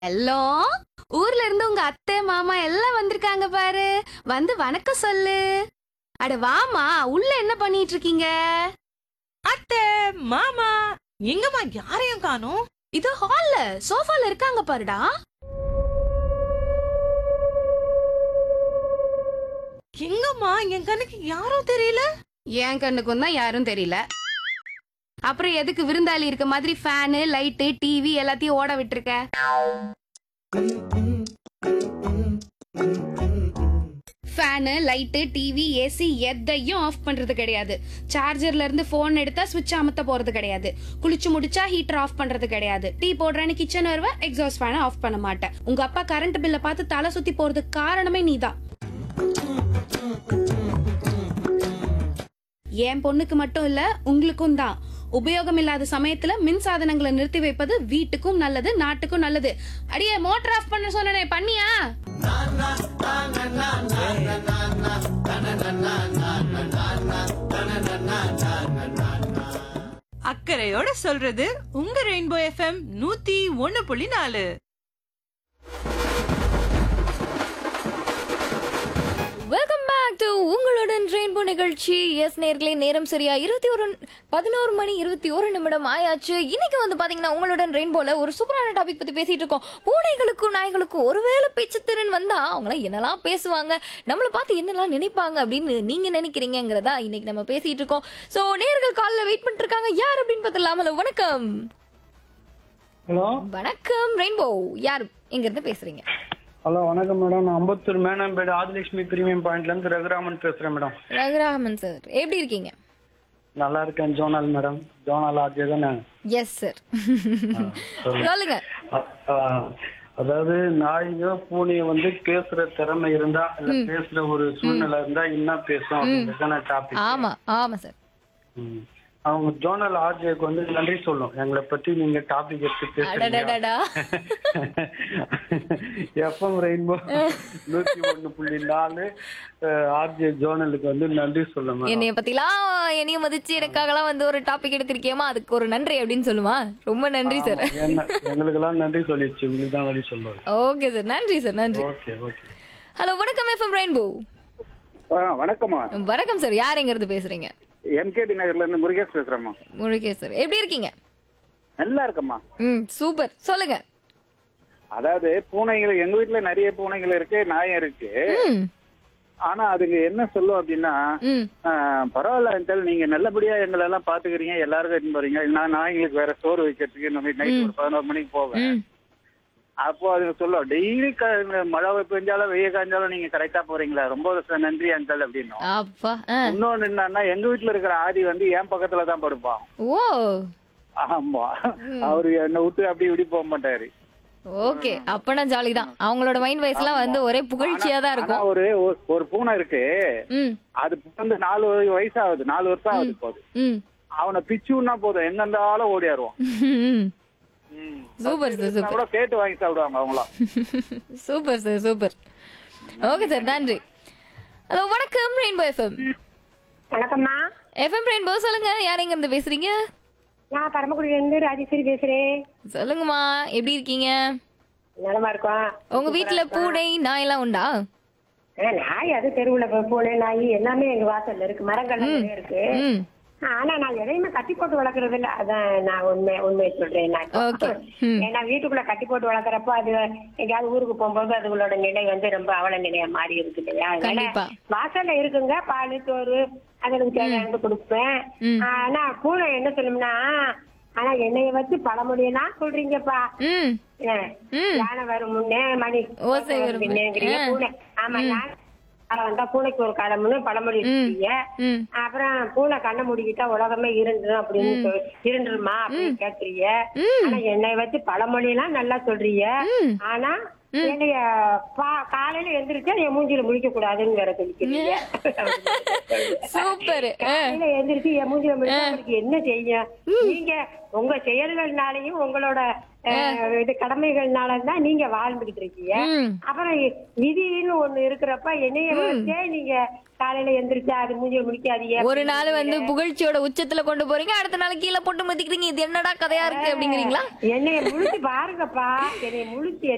Hello ஊர்ல இருந்து உங்க அத்தை மாமா எல்லாம் வந்திருக்காங்க பாரு வந்து வணக்கம் சொல்லு அட வாமா உள்ள என்ன பண்ணிட்டு இருக்கீங்க அத்தை மாமா எங்கம்மா யாரையும் காணோம் இது ஹால்ல சோஃபால இருக்காங்க பாருடா எங்கம்மா என் கண்ணுக்கு யாரும் தெரியல என் கண்ணுக்கும் தான் யாரும் தெரியல அப்புறம் எதுக்கு விருந்தாளி இருக்க மாதிரி ஃபேனு லைட்டு டிவி எல்லாத்தையும் ஓட விட்டுருக்க ஃபேனு லைட்டு டிவி ஏசி எதையும் ஆஃப் பண்றது கிடையாது சார்ஜர்ல இருந்து ஃபோன் எடுத்தா சுவிட்ச் அமத்த போறது கிடையாது குளிச்சு முடிச்சா ஹீட்டர் ஆஃப் பண்றது கிடையாது டீ போடுறேன்னு கிச்சன் வருவ எக்ஸாஸ்ட் ஃபேனை ஆஃப் பண்ண மாட்டேன் உங்க அப்பா கரண்ட் பில்லை பார்த்து தலை சுத்தி போறதுக்கு காரணமே நீதான் என் பொண்ணுக்கு மட்டும் இல்ல உங்களுக்கும் தான் உபயோகம் இல்லாத சமயத்துல மின் சாதனங்களை நிறுத்தி வைப்பது வீட்டுக்கும் நல்லது நாட்டுக்கும் நல்லது அடியே மோட்டர் ஆஃப் பண்ண சொன்னனே பண்ணியா அக்கறையோட சொல்றது உங்க ரெயின்போ எஃப்எம் நூத்தி ஒண்ணு புள்ளி நாலு வெல்கம் பேக் டு உங்களுடன் ரெயின்போ நிகழ்ச்சி எஸ் நேர்களே நேரம் சரியா இருபத்தி ஒரு பதினோரு மணி இருபத்தி ஒரு நிமிடம் ஆயாச்சு இன்னைக்கு வந்து பாத்தீங்கன்னா உங்களுடன் ரெயின்போல ஒரு சூப்பரான டாபிக் பத்தி பேசிட்டு இருக்கோம் பூனைகளுக்கும் நாய்களுக்கும் ஒருவேளை பேச்சுத்திறன் வந்தா அவங்களாம் என்னெல்லாம் பேசுவாங்க நம்மளை பார்த்து என்னெல்லாம் நினைப்பாங்க அப்படின்னு நீங்க நினைக்கிறீங்கிறதா இன்னைக்கு நம்ம பேசிட்டு இருக்கோம் சோ நேர்கள் காலில் வெயிட் பண்ணிட்டு இருக்காங்க யார் அப்படின்னு பார்த்தலாமல வணக்கம் ஹலோ வணக்கம் ரெயின்போ யார் எங்க இருந்து பேசுறீங்க ஹலோ வணக்கம் மேடம் நான் அம்பத்தூர் மேனம்பேடு ஆதிலட்சுமி பிரீமியம் பாயிண்ட்ல இருந்து ரகுராமன் பேசுறேன் மேடம் ரகுராமன் சார் எப்படி இருக்கீங்க நல்லா இருக்கேன் ஜோனல் மேடம் ஜோனல் ஆர்ஜே தானே எஸ் சார் சொல்லுங்க அ- ஆ, அதாவது நாயோ பூனையோ வந்து பேசுற திறமை இருந்தா இல்ல பேசுற ஒரு சூழ்நிலை இருந்தா என்ன பேசும் அப்படின்றதான டாபிக் ஆமா ஆமா சார் அவங்க ஜோனல் ஆர்ஜேக்கு வந்து நன்றி சொல்லும் எங்களை பத்தி நீங்க டாபிக் எடுத்து பேசுறீங்க அடடடடா எஃப்எம் ரெயின்போ நூத்தி ஒண்ணு புள்ளி நாலு ஆர்ஜே ஜோனலுக்கு வந்து நன்றி சொல்லுங்க என்னைய பத்திலாம் என்னைய மதிச்சு எனக்காகலாம் வந்து ஒரு டாபிக் எடுத்திருக்கியமா அதுக்கு ஒரு நன்றி அப்படின்னு சொல்லுமா ரொம்ப நன்றி சார் எங்களுக்கு எல்லாம் நன்றி சொல்லிடுச்சு உங்களுக்கு தான் நன்றி சொல்லுவாங்க ஓகே சார் நன்றி சார் நன்றி ஓகே ஓகே ஹலோ வணக்கம் எஃப்எம் ரெயின்போ வணக்கம்மா வணக்கம் சார் யார் எங்க இருந்து பேசுறீங்க எம்கேடி நகர்ல இருந்து முருகேஷ் பேசுறேம்மா முருகே சார் எப்படி இருக்கீங்க நல்லா இருக்கம்மா ம் சூப்பர் சொல்லுங்க அதாவது பூனைகள் எங்க வீட்டுல நிறைய பூனைகள் இருக்கு நாயம் இருக்கு ம் ஆனா அதுங்க என்ன சொல்லும் அப்படின்னா ம் ஆஹ், பரவாயில்ல அங்கிள் நீங்க நல்லபடியா எங்களை எல்லாம் பாத்துக்கிறீங்க எல்லாருக்கும் எடுத்துன்னு போறீங்க நான் நாய்களுக்கு வேற சோறு வைக்கிறதுக்கு இந்த மாதிரி நைட் ஒரு பதினோரு மணிக்கு போவேன் ம் அப்போ அதுங்க சொல்லும் டெய்லி மழை பெஞ்சாலும் வெய்ய காய்ஞ்சாலும் நீங்க கரெக்டா போறீங்களா ரொம்ப ச- நன்றி அங்கிள் அப்படின்னும் அப்பா ஆ. இன்னொன்னு என்னன்னா எங்க வீட்டுல இருக்கிற ஆதி வந்து என் பக்கத்துல தான் படுப்பான் ஓ ஆமா அவரு என்னை விட்டு அப்படி இப்படி போக மாட்டாரு ஓகே அப்பனா ஜாலி தான் அவங்களோட மைண்ட் வைஸ்லாம் வந்து ஒரே புகழ்ச்சியா தான் ஆனா இருக்கும் ஒரு ஒரு- ஒரு பூனை இருக்கு ம் அது வந்து நாலு வயசு ஆகுது நாலு வருஷம் ஆகுது போது ம் அவனை பிச்சுன்னா போதும் எங்க இருந்தாலும் ஓடியாருவான் ம் ம். சூப்பர் சார் நான் சூப்பர் கூட கேட்டு வாங்கி சாப்பிடுவாங்க அவங்களாம் super sir super okay sir நன்றி ஹலோ வணக்கம் ரெயின்போ எஃப்எம் வணக்கம்மா எஃப்எம் ரெயின்போ சொல்லுங்க யார் எங்க இருந்து பேசுறீங்க நான் பரமக்குடியில இருந்து ராஜேஸ்வரி பேசுறேன் சொல்லுங்கம்மா எப்படி இருக்கீங்க நலமா இருக்கோம் உங்க வீட்ல பூனை நாய் எல்லாம் உண்டா ஆ, நாய் அது தெருவுல போ- பூனை நாய் எல்லாமே எங்க வாசல்ல இருக்கு மரங்கள் நிறைய இருக்கு ம் ஆனா நான் எதையுமே கட்டி போட்டு வளர்க்கறது இல்ல அதான் நான் உண்மை உண்மையை சொல்றேன் நான் Okay. ம். ஏன்னா வீட்டுக்குள்ள கட்டி போட்டு வளர்க்கறப்போ அது எங்கேயாவது ஊருக்கு போகும்போது அதுங்களோட நிலை வந்து ரொம்ப அவல நிலையா மாறி இருக்கு இல்லையா அதனால கண்டிப்பா. வாசல்ல இருக்குங்க பால் சோறு அதுக்கு தேவையானது கொடுப்பேன் ம். ஆனா பூனை என்ன சொல்லும்னா ஆனா என்னைய வச்சு பழமொழியெல்லாம் சொல்றீங்கப்பா ம் ஏன்? ம். யானை வரும் முன்னே மணி ஓசை வரும் பின்னேங்கிறீங்க. ஆ. பூனை ஆமா யானை காலம் வந்தா பூனைக்கு ஒரு காலம்னு பழமொழி இருக்கீங்க ம் அப்புறம் பூனை கண்ணை மூடிக்கிட்டா உலகமே இருந்துரும் அப்படின்னு சொல்- இருண்டுருமா அப்படின்னு கேக்குறீங்க ம். ஆனா என்னை வச்சு பழமொழி எல்லாம் நல்லா சொல்றீங்க ம். ஆனா என்னைய பா- காலையில எந்திரிச்சா என் மூஞ்சில முழிக்க கூடாதுன்னு வேற சொல்லிக்கிறீங்க சூப்பர் காலையில எந்திரிச்சு என் மூஞ்சில முழிச்சா உங்களுக்கு என்ன செய்யும் நீங்க உங்க செயல்கள்னாலையும் உங்களோட அஹ், இது கடமைகள்னால தான் நீங்க வாழ்ந்துகிட்டு இருக்கீங்க ம் அப்புறம் விதின்னு ஒண்ணு இருக்கிறப்ப என்னைய வச்சே நீங்க காலையில எந்திரிச்சா அது மூஞ்சில முடிக்காதீங்க ஒரு நாள் வந்து புகழ்ச்சியோட உச்சத்துல கொண்டு போறீங்க அடுத்த நாள் கீழே போட்டு மதிக்கிறீங்க இது என்னடா கதையா இருக்கு அப்படிங்கிறீங்களா என்னைய முழிச்சு பாருங்கப்பா என்னைய முழிச்சு